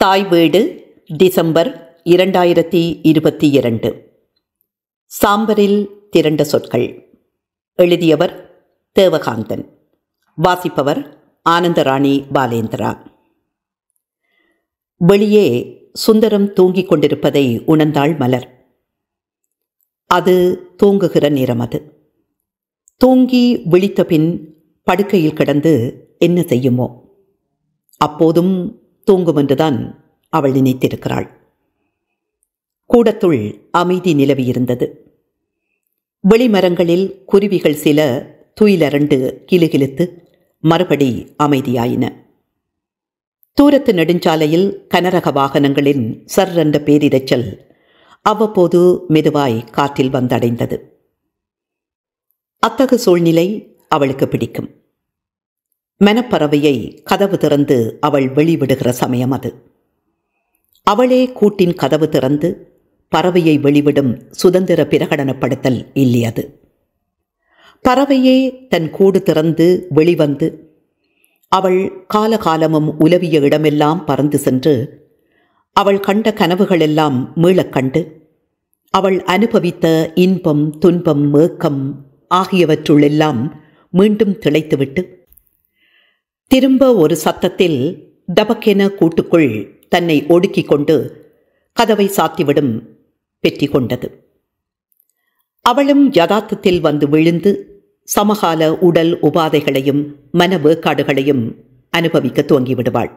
தாய் வீடு டிசம்பர் இரண்டாயிரத்தி இருபத்தி இரண்டு சாம்பரில் திரண்ட சொற்கள் எழுதியவர் தேவகாந்தன் வாசிப்பவர் ஆனந்தராணி பாலேந்திரா வெளியே சுந்தரம் தூங்கிக் கொண்டிருப்பதை உணர்ந்தாள் மலர் அது தூங்குகிற நேரம் அது தூங்கி விழித்த பின் படுக்கையில் கிடந்து என்ன செய்யுமோ அப்போதும் தூங்கும் என்றுதான் அவள் நினைத்திருக்கிறாள் கூடத்துள் அமைதி நிலவியிருந்தது வெளிமரங்களில் குருவிகள் சில துயிலரண்டு கிலுகிலுத்து மறுபடி அமைதியாயின தூரத்து நெடுஞ்சாலையில் கனரக வாகனங்களின் சர்ரென்ற பேரிரைச்சல் அவ்வப்போது மெதுவாய் காற்றில் வந்தடைந்தது அத்தகு சூழ்நிலை அவளுக்கு பிடிக்கும் மனப்பறவையை கதவு திறந்து அவள் வெளிவிடுகிற சமயம் அது அவளே கூட்டின் கதவு திறந்து பறவையை வெளிவிடும் சுதந்திர பிரகடனப்படுத்தல் இல்லையது பறவையே தன் கூடு திறந்து வெளிவந்து அவள் காலகாலமும் உலவிய இடமெல்லாம் பறந்து சென்று அவள் கண்ட கனவுகளெல்லாம் மீளக் கண்டு அவள் அனுபவித்த இன்பம் துன்பம் மேக்கம் ஆகியவற்றுள்ளெல்லாம் மீண்டும் திளைத்துவிட்டு திரும்ப ஒரு சத்தத்தில் டபக்கென கூட்டுக்குள் தன்னை ஒடுக்கிக் கொண்டு கதவை சாத்திவிடும் பெற்றி கொண்டது அவளும் யதார்த்தத்தில் வந்து விழுந்து சமகால உடல் உபாதைகளையும் மன வேக்காடுகளையும் அனுபவிக்க துவங்கிவிடுவாள்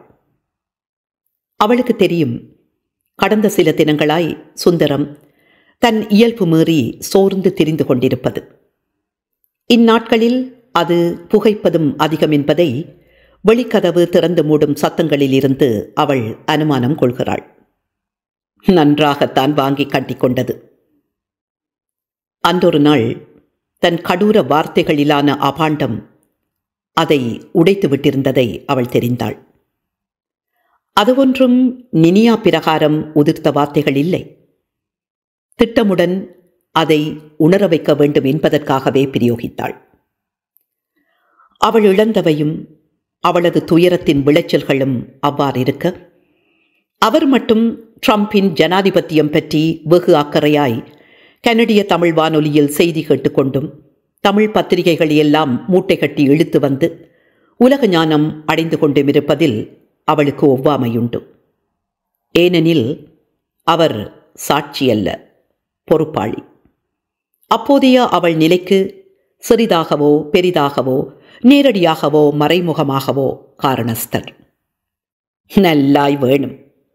அவளுக்கு தெரியும் கடந்த சில தினங்களாய் சுந்தரம் தன் இயல்பு மீறி சோர்ந்து திரிந்து கொண்டிருப்பது இந்நாட்களில் அது புகைப்பதும் அதிகம் என்பதை வெளிக்கதவு திறந்து மூடும் சத்தங்களில் இருந்து அவள் அனுமானம் கொள்கிறாள் நன்றாகத்தான் வாங்கி கட்டிக்கொண்டது அன்றொரு நாள் தன் கடூர வார்த்தைகளிலான அபாண்டம் அதை உடைத்து விட்டிருந்ததை அவள் தெரிந்தாள் அது ஒன்றும் நினியா பிரகாரம் உதிர்த்த வார்த்தைகள் இல்லை திட்டமுடன் அதை உணர வைக்க வேண்டும் என்பதற்காகவே பிரயோகித்தாள் அவள் இழந்தவையும் அவளது துயரத்தின் விளைச்சல்களும் அவ்வாறிருக்க அவர் மட்டும் ட்ரம்பின் ஜனாதிபத்தியம் பற்றி வெகு அக்கறையாய் கனடிய தமிழ் வானொலியில் செய்தி கேட்டுக்கொண்டும் தமிழ் பத்திரிகைகள் எல்லாம் மூட்டை கட்டி இழுத்து வந்து உலக ஞானம் அடைந்து கொண்டும் இருப்பதில் அவளுக்கு ஒவ்வாமையுண்டு ஏனெனில் அவர் சாட்சி அல்ல பொறுப்பாளி அப்போதைய அவள் நிலைக்கு சிறிதாகவோ பெரிதாகவோ நேரடியாகவோ மறைமுகமாகவோ காரணஸ்தர் நல்லாய் வேணும்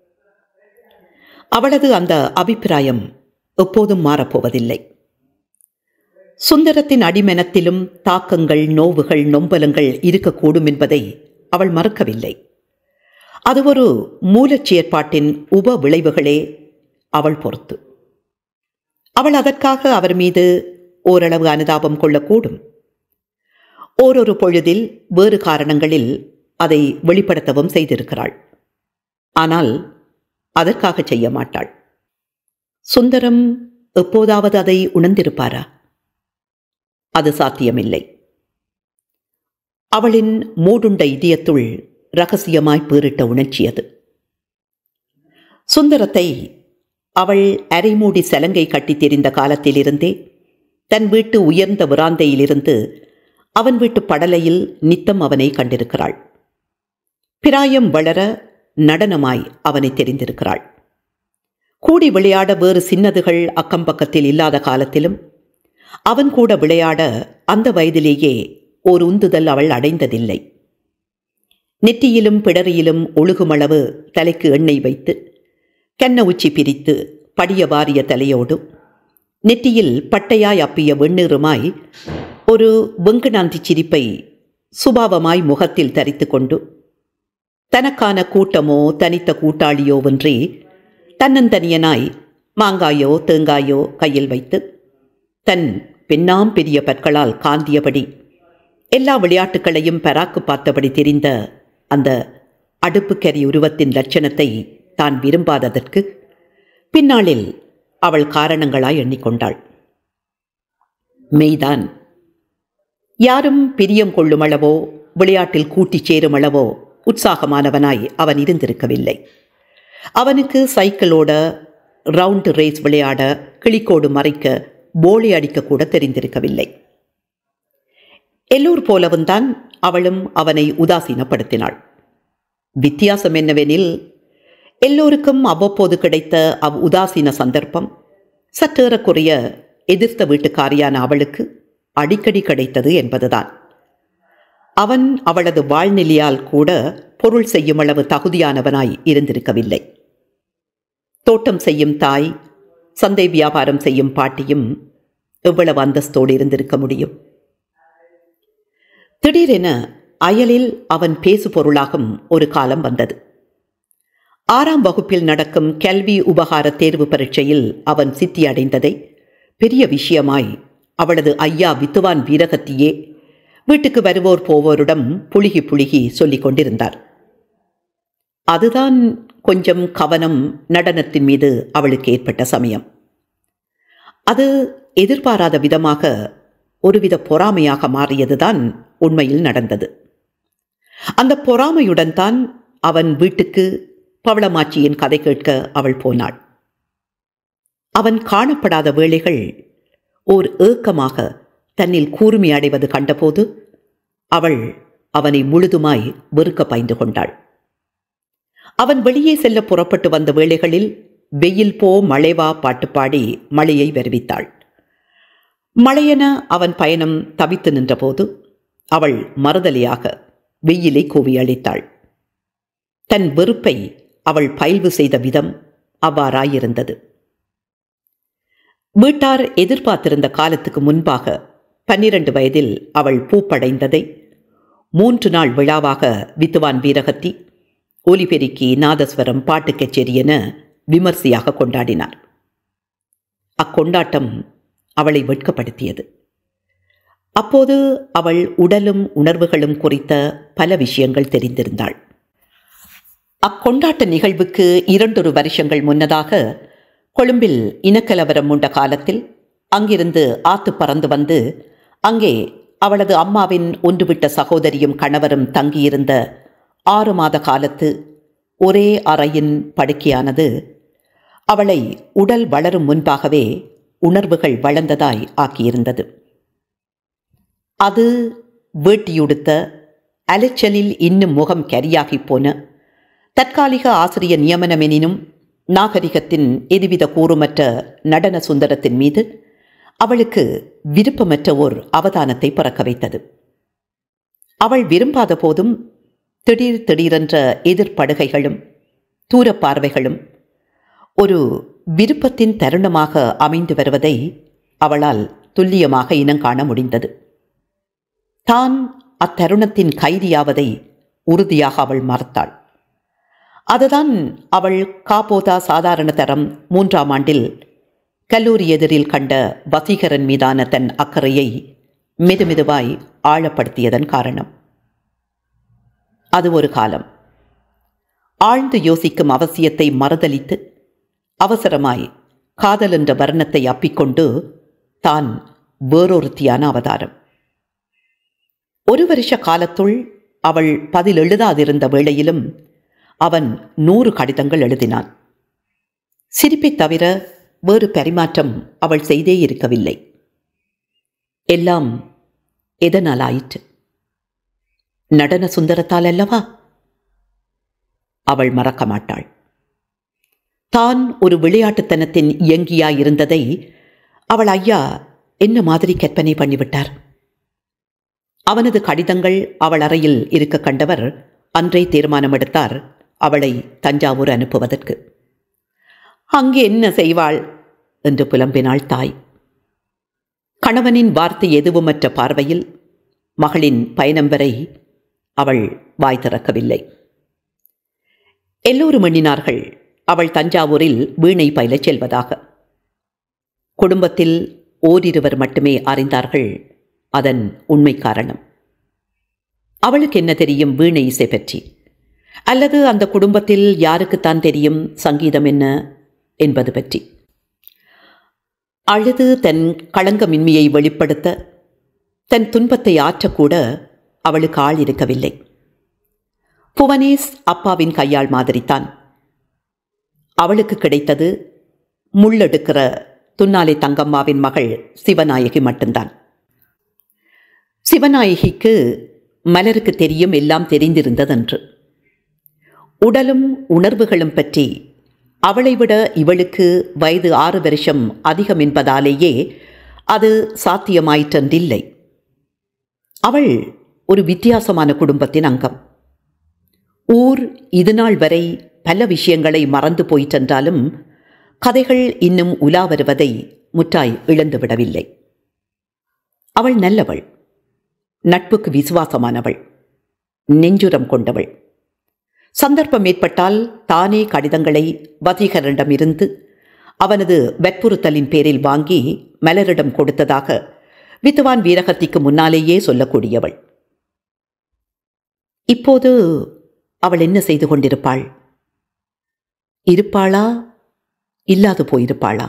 அவளது அந்த அபிப்பிராயம் எப்போதும் மாறப்போவதில்லை சுந்தரத்தின் அடிமெனத்திலும் தாக்கங்கள் நோவுகள் நொம்பலங்கள் இருக்கக்கூடும் என்பதை அவள் மறக்கவில்லை அது ஒரு மூலச்சேற்பாட்டின் உப விளைவுகளே அவள் பொறுத்து அவள் அதற்காக அவர் மீது ஓரளவு அனுதாபம் கொள்ளக்கூடும் ஓரொரு பொழுதில் வேறு காரணங்களில் அதை வெளிப்படுத்தவும் செய்திருக்கிறாள் ஆனால் அதற்காக செய்ய மாட்டாள் சுந்தரம் எப்போதாவது அதை உணர்ந்திருப்பாரா அது சாத்தியமில்லை அவளின் மூடுண்ட இதயத்துள் ரகசியமாய் பேரிட்ட உணர்ச்சி அது சுந்தரத்தை அவள் அரைமூடி சலங்கை கட்டித் தெரிந்த காலத்திலிருந்தே தன் வீட்டு உயர்ந்த விராந்தையிலிருந்து அவன் வீட்டு படலையில் நித்தம் அவனை கண்டிருக்கிறாள் பிராயம் வளர நடனமாய் அவனை தெரிந்திருக்கிறாள் கூடி விளையாட வேறு சின்னதுகள் அக்கம் பக்கத்தில் இல்லாத காலத்திலும் அவன் கூட விளையாட அந்த வயதிலேயே ஓர் உந்துதல் அவள் அடைந்ததில்லை நெற்றியிலும் பிடரியிலும் ஒழுகுமளவு தலைக்கு எண்ணெய் வைத்து கென்ன உச்சி பிரித்து படிய வாரிய தலையோடு நெற்றியில் பட்டையாய் அப்பிய வெண்ணீருமாய் ஒரு வெங்குநாந்தி சிரிப்பை சுபாவமாய் முகத்தில் தரித்து கொண்டு தனக்கான கூட்டமோ தனித்த கூட்டாளியோவென்றே தன்னந்தனியனாய் மாங்காயோ தேங்காயோ கையில் வைத்து தன் பெண்ணாம் பெரிய பற்களால் காந்தியபடி எல்லா விளையாட்டுகளையும் பராக்கு பார்த்தபடி தெரிந்த அந்த அடுப்புக்கரி உருவத்தின் லட்சணத்தை தான் விரும்பாததற்கு பின்னாளில் அவள் காரணங்களாய் எண்ணிக்கொண்டாள் மெய்தான் யாரும் பிரியம் கொள்ளுமளவோ விளையாட்டில் கூட்டிச் சேருமளவோ உற்சாகமானவனாய் அவன் இருந்திருக்கவில்லை அவனுக்கு சைக்கிளோட ரவுண்ட் ரேஸ் விளையாட கிளிக்கோடு மறைக்க போலி அடிக்க கூட தெரிந்திருக்கவில்லை எல்லோர் போலவும் தான் அவளும் அவனை உதாசீனப்படுத்தினாள் வித்தியாசம் என்னவெனில் எல்லோருக்கும் அவ்வப்போது கிடைத்த அவ் உதாசீன சந்தர்ப்பம் சற்றேறக்குறைய எதிர்த்த வீட்டுக்காரியான அவளுக்கு அடிக்கடி கிடைத்தது என்பதுதான் அவன் அவளது வாழ்நிலையால் கூட பொருள் செய்யும் அளவு தகுதியானவனாய் இருந்திருக்கவில்லை தோட்டம் செய்யும் தாய் சந்தை வியாபாரம் செய்யும் பாட்டியும் எவ்வளவு அந்தஸ்தோடு இருந்திருக்க முடியும் திடீரென அயலில் அவன் பேசு பொருளாகும் ஒரு காலம் வந்தது ஆறாம் வகுப்பில் நடக்கும் கல்வி உபகார தேர்வு பரீட்சையில் அவன் சித்தி அடைந்ததை பெரிய விஷயமாய் அவளது ஐயா வித்துவான் வீரகத்தியே வீட்டுக்கு வருவோர் போவோரிடம் புழுகி புழுகி சொல்லிக் கொண்டிருந்தார் அதுதான் கொஞ்சம் கவனம் நடனத்தின் மீது அவளுக்கு ஏற்பட்ட சமயம் அது எதிர்பாராத விதமாக ஒருவித பொறாமையாக மாறியதுதான் உண்மையில் நடந்தது அந்த பொறாமையுடன் தான் அவன் வீட்டுக்கு பவளமாச்சியின் கதை கேட்க அவள் போனாள் அவன் காணப்படாத வேளைகள் ஓர் ஏக்கமாக தன்னில் கூர்மை அடைவது கண்டபோது அவள் அவனை முழுதுமாய் வெறுக்க பாய்ந்து கொண்டாள் அவன் வெளியே செல்ல புறப்பட்டு வந்த வேளைகளில் வெயில் போ மழைவா பாட்டு பாடி மழையை வருவித்தாள் மழையென அவன் பயணம் தவித்து நின்றபோது அவள் மறுதலியாக வெயிலை கூவி அளித்தாள் தன் வெறுப்பை அவள் பயில்வு செய்த விதம் அவ்வாறாயிருந்தது வீட்டார் எதிர்பார்த்திருந்த காலத்துக்கு முன்பாக பன்னிரண்டு வயதில் அவள் பூப்படைந்ததை மூன்று நாள் விழாவாக வித்துவான் வீரகத்தி ஒலிபெருக்கி நாதஸ்வரம் பாட்டு கச்சேரி என விமர்சையாக கொண்டாடினார் அக்கொண்டாட்டம் அவளை வெட்கப்படுத்தியது அப்போது அவள் உடலும் உணர்வுகளும் குறித்த பல விஷயங்கள் தெரிந்திருந்தாள் அக்கொண்டாட்ட நிகழ்வுக்கு இரண்டொரு வருஷங்கள் முன்னதாக கொழும்பில் இனக்கலவரம் உண்ட காலத்தில் அங்கிருந்து ஆத்து பறந்து வந்து அங்கே அவளது அம்மாவின் ஒன்றுவிட்ட சகோதரியும் கணவரும் தங்கியிருந்த ஆறு மாத காலத்து ஒரே அறையின் படுக்கையானது அவளை உடல் வளரும் முன்பாகவே உணர்வுகள் வளர்ந்ததாய் ஆக்கியிருந்தது அது வேட்டியுடுத்த அலைச்சலில் இன்னும் முகம் கரியாகிப் போன தற்காலிக ஆசிரிய நியமனமெனினும் நாகரிகத்தின் எதுவித கூறுமற்ற நடன சுந்தரத்தின் மீது அவளுக்கு விருப்பமற்ற ஓர் அவதானத்தை பிறக்க வைத்தது அவள் விரும்பாத போதும் திடீர் திடீரென்ற எதிர்ப்படுகைகளும் தூரப் பார்வைகளும் ஒரு விருப்பத்தின் தருணமாக அமைந்து வருவதை அவளால் துல்லியமாக இனங்காண முடிந்தது தான் அத்தருணத்தின் கைதியாவதை உறுதியாக அவள் மறுத்தாள் அதுதான் அவள் காப்போதா சாதாரண தரம் மூன்றாம் ஆண்டில் கல்லூரி எதிரில் கண்ட வசீகரன் மீதான தன் அக்கறையை மெதுமெதுவாய் ஆழப்படுத்தியதன் காரணம் அது ஒரு காலம் ஆழ்ந்து யோசிக்கும் அவசியத்தை மறுதலித்து அவசரமாய் காதல் என்ற வர்ணத்தை அப்பிக்கொண்டு தான் வேறொருத்தியான அவதாரம் ஒரு வருஷ காலத்துள் அவள் பதில் எழுதாதிருந்த வேளையிலும் அவன் நூறு கடிதங்கள் எழுதினான் சிரிப்பைத் தவிர வேறு பரிமாற்றம் அவள் செய்தே இருக்கவில்லை எல்லாம் எதனால் ஆயிற்று நடன சுந்தரத்தால் அல்லவா அவள் மறக்க மாட்டாள் தான் ஒரு விளையாட்டுத்தனத்தின் இயங்கியாயிருந்ததை அவள் ஐயா என்ன மாதிரி கற்பனை பண்ணிவிட்டார் அவனது கடிதங்கள் அவள் அறையில் இருக்க கண்டவர் அன்றே தீர்மானம் எடுத்தார் அவளை தஞ்சாவூர் அனுப்புவதற்கு அங்கே என்ன செய்வாள் என்று புலம்பினாள் தாய் கணவனின் வார்த்தை எதுவுமற்ற பார்வையில் மகளின் பயணம் வரை அவள் வாய் திறக்கவில்லை எல்லோரும் எண்ணினார்கள் அவள் தஞ்சாவூரில் வீணை பயிலச் செல்வதாக குடும்பத்தில் ஓரிருவர் மட்டுமே அறிந்தார்கள் அதன் உண்மை காரணம் அவளுக்கு என்ன தெரியும் வீணை இசை பற்றி அல்லது அந்த குடும்பத்தில் யாருக்குத்தான் தெரியும் சங்கீதம் என்ன என்பது பற்றி அழுது தன் களங்கமின்மையை வெளிப்படுத்த தன் துன்பத்தை ஆற்றக்கூட அவளுக்கு ஆள் இருக்கவில்லை புவனேஷ் அப்பாவின் கையாள் மாதிரித்தான் அவளுக்கு கிடைத்தது முள்ளெடுக்கிற துன்னாலை தங்கம்மாவின் மகள் சிவநாயகி மட்டும்தான் சிவநாயகிக்கு மலருக்கு தெரியும் எல்லாம் தெரிந்திருந்ததென்று உடலும் உணர்வுகளும் பற்றி அவளை விட இவளுக்கு வயது ஆறு வருஷம் அதிகம் என்பதாலேயே அது சாத்தியமாயிற்றென்றில்லை அவள் ஒரு வித்தியாசமான குடும்பத்தின் அங்கம் ஊர் இதுநாள் வரை பல விஷயங்களை மறந்து போயிற்றென்றாலும் கதைகள் இன்னும் உலா வருவதை முற்றாய் இழந்துவிடவில்லை அவள் நல்லவள் நட்புக்கு விசுவாசமானவள் நெஞ்சுரம் கொண்டவள் சந்தர்ப்பம் ஏற்பட்டால் தானே கடிதங்களை வசீகரனிடமிருந்து அவனது வற்புறுத்தலின் பேரில் வாங்கி மலரிடம் கொடுத்ததாக வித்துவான் வீரகத்திக்கு முன்னாலேயே சொல்லக்கூடியவள் இப்போது அவள் என்ன செய்து கொண்டிருப்பாள் இருப்பாளா இல்லாது போயிருப்பாளா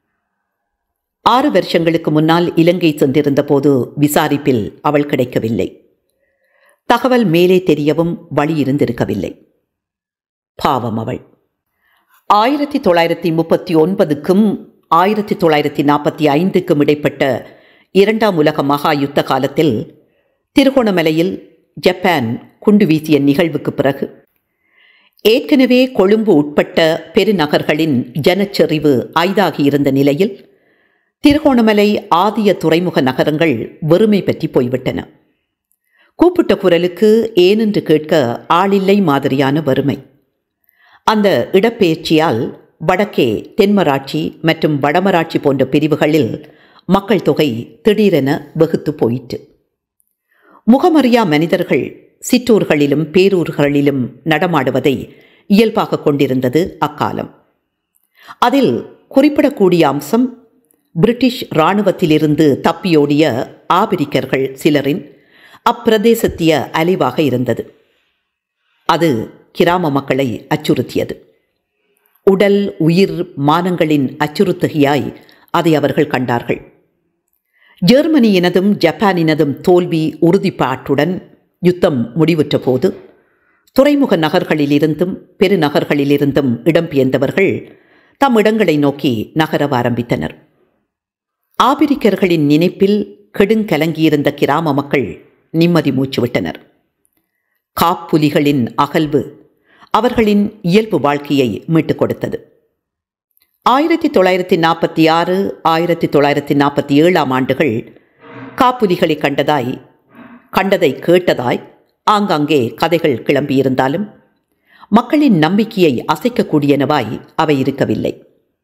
ஆறு வருஷங்களுக்கு முன்னால் இலங்கை சென்றிருந்த போது விசாரிப்பில் அவள் கிடைக்கவில்லை தகவல் மேலே தெரியவும் வழி இருந்திருக்கவில்லை பாவம் அவள் ஆயிரத்தி தொள்ளாயிரத்தி முப்பத்தி ஒன்பதுக்கும் ஆயிரத்தி தொள்ளாயிரத்தி நாற்பத்தி ஐந்துக்கும் இடைப்பட்ட இரண்டாம் உலக மகா யுத்த காலத்தில் திருகோணமலையில் ஜப்பான் குண்டு வீசிய நிகழ்வுக்கு பிறகு ஏற்கனவே கொழும்பு உட்பட்ட பெருநகர்களின் ஜனச்செறிவு ஐதாகி இருந்த நிலையில் திருகோணமலை ஆதிய துறைமுக நகரங்கள் வெறுமை பற்றி போய்விட்டன கூப்பிட்ட குரலுக்கு ஏனென்று கேட்க ஆளில்லை மாதிரியான வறுமை அந்த இடப்பெயர்ச்சியால் வடக்கே தென்மராட்சி மற்றும் வடமராட்சி போன்ற பிரிவுகளில் மக்கள் தொகை திடீரென வெகுத்து போயிற்று முகமறியா மனிதர்கள் சிற்றூர்களிலும் பேரூர்களிலும் நடமாடுவதை இயல்பாக கொண்டிருந்தது அக்காலம் அதில் குறிப்பிடக்கூடிய அம்சம் பிரிட்டிஷ் இராணுவத்திலிருந்து தப்பியோடிய ஆபிரிக்கர்கள் சிலரின் அப்பிரதேசத்திய அலைவாக இருந்தது அது கிராம மக்களை அச்சுறுத்தியது உடல் உயிர் மானங்களின் அச்சுறுத்துகையாய் அதை அவர்கள் கண்டார்கள் ஜெர்மனியினதும் ஜப்பானினதும் தோல்வி உறுதிப்பாட்டுடன் யுத்தம் முடிவுற்ற போது துறைமுக நகர்களிலிருந்தும் பெருநகர்களிலிருந்தும் இடம்பெயர்ந்தவர்கள் தம் இடங்களை நோக்கி நகரவ ஆரம்பித்தனர் ஆபிரிக்கர்களின் நினைப்பில் கெடுங்கலங்கியிருந்த கிராம மக்கள் நிம்மதி மூச்சுவிட்டனர் காப்புலிகளின் அகல்வு அவர்களின் இயல்பு வாழ்க்கையை மீட்டுக் கொடுத்தது ஆயிரத்தி தொள்ளாயிரத்தி நாற்பத்தி ஆறு ஆயிரத்தி தொள்ளாயிரத்தி நாற்பத்தி ஏழாம் ஆண்டுகள் காப்புலிகளை கண்டதாய் கண்டதை கேட்டதாய் ஆங்காங்கே கதைகள் கிளம்பியிருந்தாலும் மக்களின் நம்பிக்கையை அசைக்கக்கூடியனவாய் அவை இருக்கவில்லை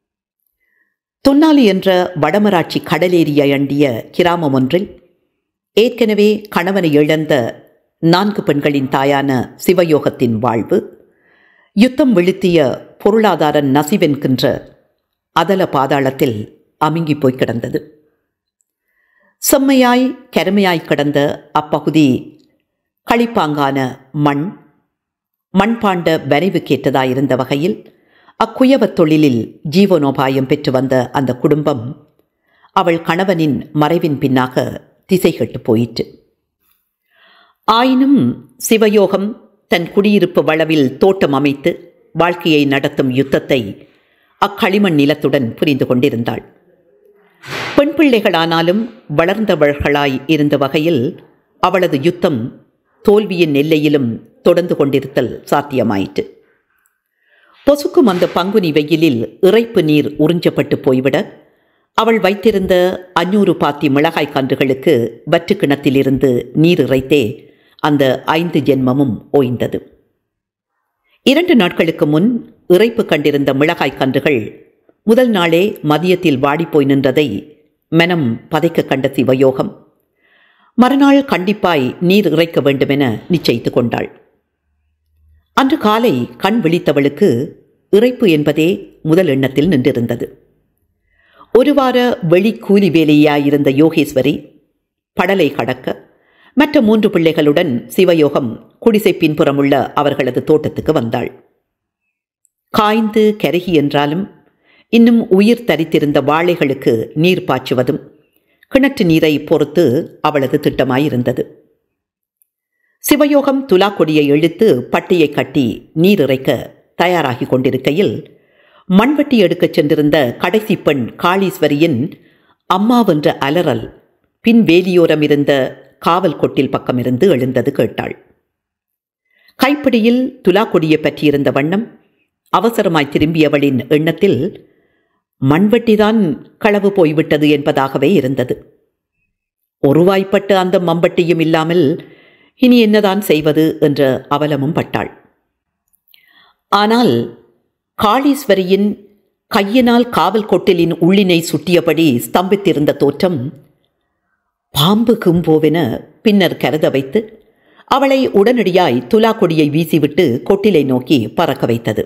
துன்னாலி என்ற வடமராட்சி கடலேறிய அண்டிய கிராமம் ஒன்றில் ஏற்கனவே கணவனை இழந்த நான்கு பெண்களின் தாயான சிவயோகத்தின் வாழ்வு யுத்தம் வெளுத்திய பொருளாதார நசிவென்கின்ற அதல பாதாளத்தில் அமுங்கி போய் கிடந்தது செம்மையாய் கருமையாய் கிடந்த அப்பகுதி களிப்பாங்கான மண் மண்பாண்ட வரைவுக்கேற்றதாயிருந்த வகையில் அக்குயவத் தொழிலில் ஜீவனோபாயம் பெற்று வந்த அந்த குடும்பம் அவள் கணவனின் மறைவின் பின்னாக திசை கெட்டு போயிற்று ஆயினும் சிவயோகம் தன் குடியிருப்பு வளவில் தோட்டம் அமைத்து வாழ்க்கையை நடத்தும் யுத்தத்தை அக்களிமண் நிலத்துடன் புரிந்து கொண்டிருந்தாள் பெண் பிள்ளைகளானாலும் வளர்ந்தவர்களாய் இருந்த வகையில் அவளது யுத்தம் தோல்வியின் எல்லையிலும் தொடர்ந்து கொண்டிருத்தல் சாத்தியமாயிற்று பொசுக்கும் அந்த பங்குனி வெயிலில் இறைப்பு நீர் உறிஞ்சப்பட்டு போய்விட அவள் வைத்திருந்த அஞ்சூறு பாத்தி மிளகாய் கன்றுகளுக்கு வற்று கிணத்திலிருந்து நீர் இறைத்தே அந்த ஐந்து ஜென்மமும் ஓய்ந்தது இரண்டு நாட்களுக்கு முன் இறைப்பு கண்டிருந்த மிளகாய் கன்றுகள் முதல் நாளே மதியத்தில் வாடிப்போய் நின்றதை மனம் பதைக்க கண்ட சிவயோகம் மறுநாள் கண்டிப்பாய் நீர் இறைக்க வேண்டுமென நிச்சயித்து கொண்டாள் அன்று காலை கண் விழித்தவளுக்கு இறைப்பு என்பதே முதல் எண்ணத்தில் நின்றிருந்தது ஒரு வார வெளி கூலி வேலையாயிருந்த யோகேஸ்வரி படலை கடக்க மற்ற மூன்று பிள்ளைகளுடன் சிவயோகம் குடிசை பின்புறமுள்ள அவர்களது தோட்டத்துக்கு வந்தாள் காய்ந்து கருகி என்றாலும் இன்னும் உயிர் தரித்திருந்த வாழைகளுக்கு நீர் பாய்ச்சுவதும் கிணற்று நீரை பொறுத்து அவளது திட்டமாயிருந்தது சிவயோகம் துலா கொடியை இழுத்து பட்டியை கட்டி நீர் இறைக்க தயாராகி கொண்டிருக்கையில் மண்வெட்டி எடுக்கச் சென்றிருந்த கடைசி பெண் காளீஸ்வரியின் அம்மாவென்ற அலறல் பின் வேலியோரம் இருந்த காவல் கொட்டில் பக்கமிருந்து எழுந்தது கேட்டாள் கைப்பிடியில் துலாக்கொடியை பற்றியிருந்த வண்ணம் அவசரமாய் திரும்பியவளின் எண்ணத்தில் மண்வெட்டிதான் களவு போய்விட்டது என்பதாகவே இருந்தது ஒருவாய்ப்பட்டு அந்த மம்பட்டியும் இல்லாமல் இனி என்னதான் செய்வது என்ற அவலமும் பட்டாள் ஆனால் காளீஸ்வரியின் கையினால் காவல் கொட்டிலின் உள்ளினை சுட்டியபடி ஸ்தம்பித்திருந்த தோற்றம் பாம்பு கும்போவென பின்னர் கருத வைத்து அவளை உடனடியாய் துலாக்கொடியை வீசிவிட்டு கொட்டிலை நோக்கி பறக்க வைத்தது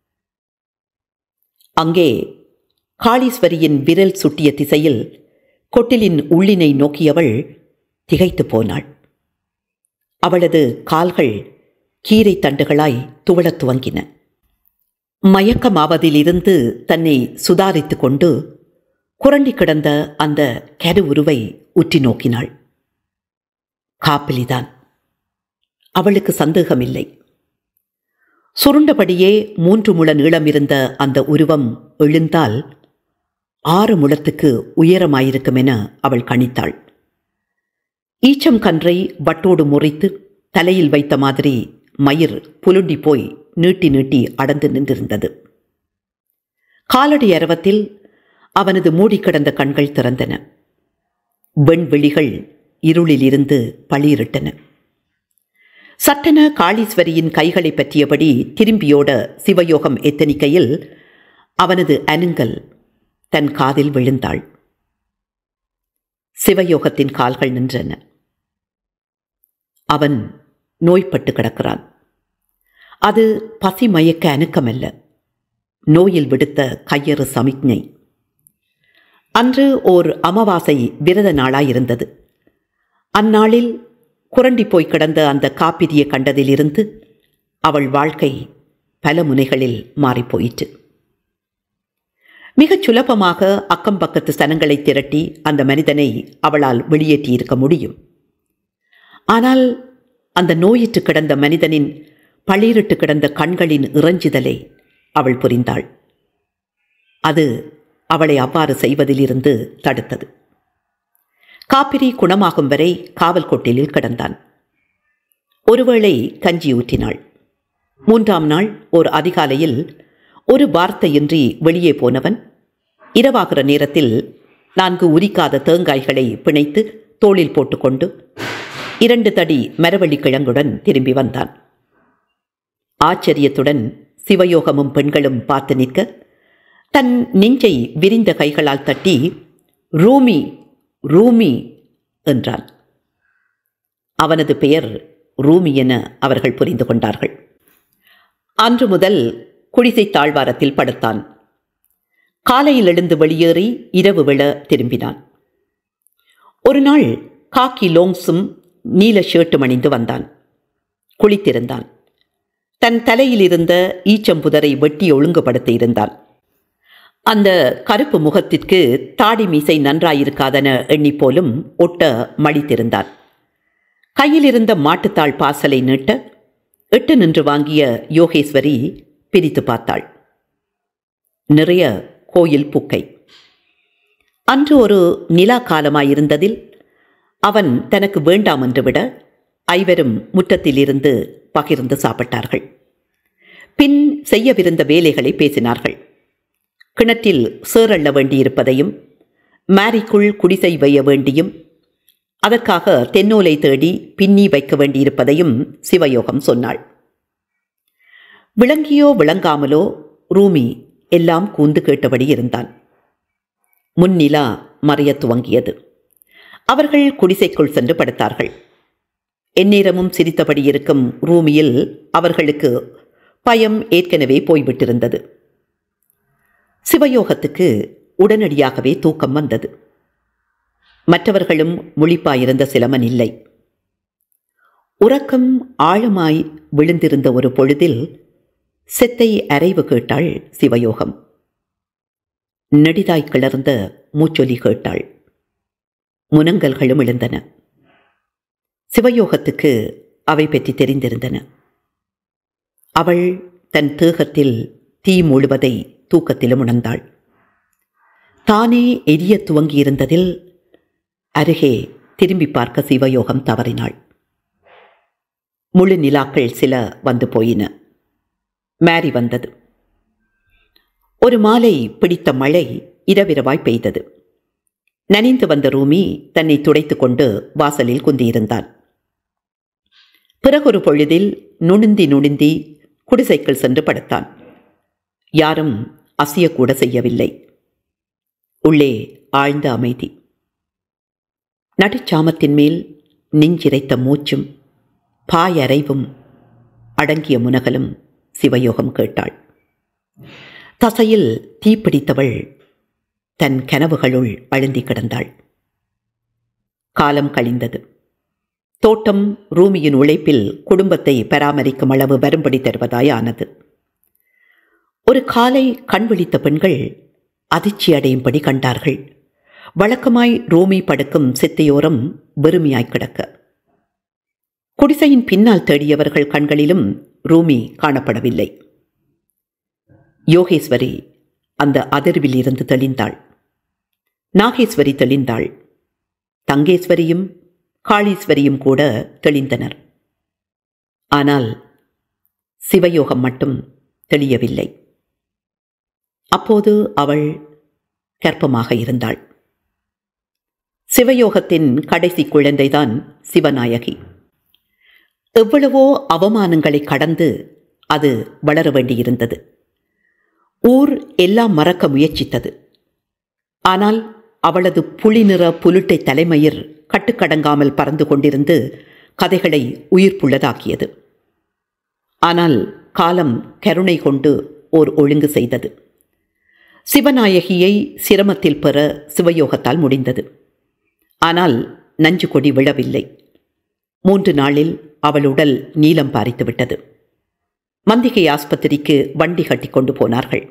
அங்கே காளீஸ்வரியின் விரல் சுட்டிய திசையில் கொட்டிலின் உள்ளினை நோக்கியவள் திகைத்து போனாள் அவளது கால்கள் கீரை தண்டுகளாய் துவளத் துவங்கின மயக்கமாவதிலிருந்து தன்னை சுதாரித்து கொண்டு குரண்டி கிடந்த அந்த கருவுருவை உற்றி நோக்கினாள் காப்பிலிதான் அவளுக்கு சந்தேகமில்லை சுருண்டபடியே மூன்று முழ நீளம் இருந்த அந்த உருவம் எழுந்தால் ஆறு முழத்துக்கு உயரமாயிருக்கும் என அவள் கணித்தாள் ஈச்சம் கன்றை வட்டோடு முறித்து தலையில் வைத்த மாதிரி மயிர் புலுண்டி போய் நீட்டி நீட்டி அடர்ந்து நின்றிருந்தது காலடி அரவத்தில் அவனது மூடிக்கிடந்த கண்கள் திறந்தன வெண்விழிகள் இருளிலிருந்து பளிரிட்டன சட்டென காளீஸ்வரியின் கைகளை பற்றியபடி திரும்பியோட சிவயோகம் எத்தனிக்கையில் அவனது அனுங்கல் தன் காதில் விழுந்தாள் சிவயோகத்தின் கால்கள் நின்றன அவன் நோய்பட்டு கிடக்கிறான் அது பசி மயக்க அணுக்கமல்ல நோயில் விடுத்த கையறு சமிக்ஞை அன்று ஓர் அமாவாசை விரத நாளாயிருந்தது அந்நாளில் குரண்டி போய் கிடந்த அந்த காப்பிரியை கண்டதிலிருந்து அவள் வாழ்க்கை பல முனைகளில் மாறிப்போயிற்று மிகச் சுலபமாக அக்கம் பக்கத்து சனங்களை திரட்டி அந்த மனிதனை அவளால் வெளியேற்றியிருக்க முடியும் ஆனால் அந்த நோயிற்று கிடந்த மனிதனின் பளிரிட்டு கிடந்த கண்களின் இறைஞ்சுதலை அவள் புரிந்தாள் அது அவளை அவ்வாறு செய்வதிலிருந்து தடுத்தது காப்பிரி குணமாகும் வரை காவல் கொட்டிலில் கிடந்தான் ஒருவேளை கஞ்சி ஊற்றினாள் மூன்றாம் நாள் ஓர் அதிகாலையில் ஒரு வார்த்தையின்றி வெளியே போனவன் இரவாகிற நேரத்தில் நான்கு உரிக்காத தேங்காய்களை பிணைத்து தோளில் போட்டுக்கொண்டு இரண்டு தடி மரவள்ளி கிழங்குடன் திரும்பி வந்தான் ஆச்சரியத்துடன் சிவயோகமும் பெண்களும் பார்த்து நிற்க தன் நெஞ்சை விரிந்த கைகளால் தட்டி ரூமி ரூமி என்றான் அவனது பெயர் ரூமி என அவர்கள் புரிந்து கொண்டார்கள் அன்று முதல் குடிசை தாழ்வாரத்தில் படுத்தான் காலையில் எழுந்து வெளியேறி இரவு விழ திரும்பினான் ஒரு நாள் காக்கி லோங்ஸும் நீல ஷர்ட்டும் அணிந்து வந்தான் குளித்திருந்தான் தன் தலையில் இருந்த ஈச்சம்புதரை வெட்டி ஒழுங்குபடுத்தி இருந்தான் அந்த கருப்பு முகத்திற்கு தாடி மீசை நன்றாயிருக்காதென எண்ணி போலும் ஒட்ட மடித்திருந்தான் கையில் இருந்த மாட்டுத்தாள் பாசலை நீட்ட எட்டு நின்று வாங்கிய யோகேஸ்வரி பிரித்து பார்த்தாள் நிறைய கோயில் புக்கை அன்று ஒரு நிலா காலமாயிருந்ததில் அவன் தனக்கு வேண்டாம் என்று விட ஐவரும் முற்றத்திலிருந்து பகிர்ந்து சாப்பிட்டார்கள் பின் செய்யவிருந்த வேலைகளை பேசினார்கள் கிணற்றில் சேரள்ள வேண்டியிருப்பதையும் மாரிக்குள் குடிசை வைய வேண்டியும் அதற்காக தென்னோலை தேடி பின்னி வைக்க வேண்டியிருப்பதையும் சிவயோகம் சொன்னாள் விளங்கியோ விளங்காமலோ ரூமி எல்லாம் கூந்து கேட்டபடி இருந்தான் முன்னிலா மறைய துவங்கியது அவர்கள் குடிசைக்குள் சென்று படுத்தார்கள் எந்நேரமும் சிரித்தபடி இருக்கும் ரூமியில் அவர்களுக்கு பயம் ஏற்கனவே போய்விட்டிருந்தது சிவயோகத்துக்கு உடனடியாகவே தூக்கம் வந்தது மற்றவர்களும் முழிப்பாயிருந்த சிலமன் இல்லை உறக்கம் ஆழமாய் விழுந்திருந்த ஒரு பொழுதில் செத்தை அரைவு கேட்டாள் சிவயோகம் நெடிதாய் கிளர்ந்த மூச்சொலி கேட்டாள் முனங்கல்களும் எழுந்தன சிவயோகத்துக்கு அவை பற்றி தெரிந்திருந்தன அவள் தன் தேகத்தில் தீ முழுவதை தூக்கத்திலும் உணர்ந்தாள் தானே எரிய துவங்கியிருந்ததில் அருகே திரும்பி பார்க்க சிவயோகம் தவறினாள் முழு நிலாக்கள் சில வந்து போயின மேரி வந்தது ஒரு மாலை பிடித்த மழை இரவிரவாய் பெய்தது நனைந்து வந்த ரூமி தன்னை துடைத்துக் கொண்டு வாசலில் குந்தியிருந்தான் பிறகொரு பொழுதில் நுணுந்தி நுணுந்தி குடிசைக்குள் சென்று படுத்தான் யாரும் அசையக்கூட செய்யவில்லை உள்ளே ஆழ்ந்த அமைதி நடுச்சாமத்தின் மேல் நெஞ்சிரைத்த மூச்சும் பாயறைவும் அடங்கிய முனகலும் சிவயோகம் கேட்டாள் தசையில் தீப்பிடித்தவள் தன் கனவுகளுள் அழுந்தி கிடந்தாள் காலம் கழிந்தது தோட்டம் ரூமியின் உழைப்பில் குடும்பத்தை பராமரிக்கும் அளவு வரும்படி தருவதாய் ஆனது ஒரு காலை கண் விழித்த பெண்கள் அதிர்ச்சி அடையும்படி கண்டார்கள் வழக்கமாய் ரூமி படுக்கும் சித்தையோரம் வெறுமையாய் கிடக்க குடிசையின் பின்னால் தேடியவர்கள் கண்களிலும் ரூமி காணப்படவில்லை யோகேஸ்வரி அந்த அதிர்வில் இருந்து தெளிந்தாள் நாகேஸ்வரி தெளிந்தாள் தங்கேஸ்வரியும் காளீஸ்வரியும் கூட தெளிந்தனர் ஆனால் சிவயோகம் மட்டும் தெளியவில்லை அப்போது அவள் கர்ப்பமாக இருந்தாள் சிவயோகத்தின் கடைசி குழந்தைதான் சிவநாயகி எவ்வளவோ அவமானங்களை கடந்து அது வளர வேண்டியிருந்தது ஊர் எல்லாம் மறக்க முயற்சித்தது ஆனால் அவளது புலிநிற புலுட்டை தலைமயிர் கட்டுக்கடங்காமல் பறந்து கொண்டிருந்து கதைகளை உயிர்ப்புள்ளதாக்கியது ஆனால் காலம் கருணை கொண்டு ஓர் ஒழுங்கு செய்தது சிவநாயகியை சிரமத்தில் பெற சிவயோகத்தால் முடிந்தது ஆனால் நஞ்சு கொடி விழவில்லை மூன்று நாளில் அவள் உடல் நீலம் பாரித்து விட்டது மந்திகை ஆஸ்பத்திரிக்கு வண்டி கட்டி கொண்டு போனார்கள்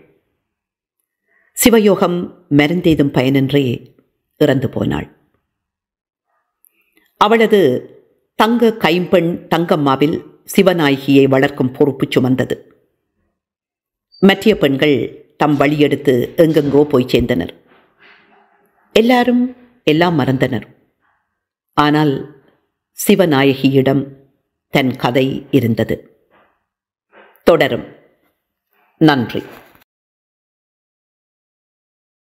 சிவயோகம் மருந்தேதும் பயனின்றே இறந்து போனாள் அவளது தங்க கைம்பெண் தங்கம்மாவில் சிவநாயகியை வளர்க்கும் பொறுப்பு சுமந்தது மற்ற பெண்கள் தம் வழியெடுத்து எங்கெங்கோ போய் சேர்ந்தனர் எல்லாரும் எல்லாம் மறந்தனர் ஆனால் சிவநாயகியிடம் தன் கதை இருந்தது தொடரும் நன்றி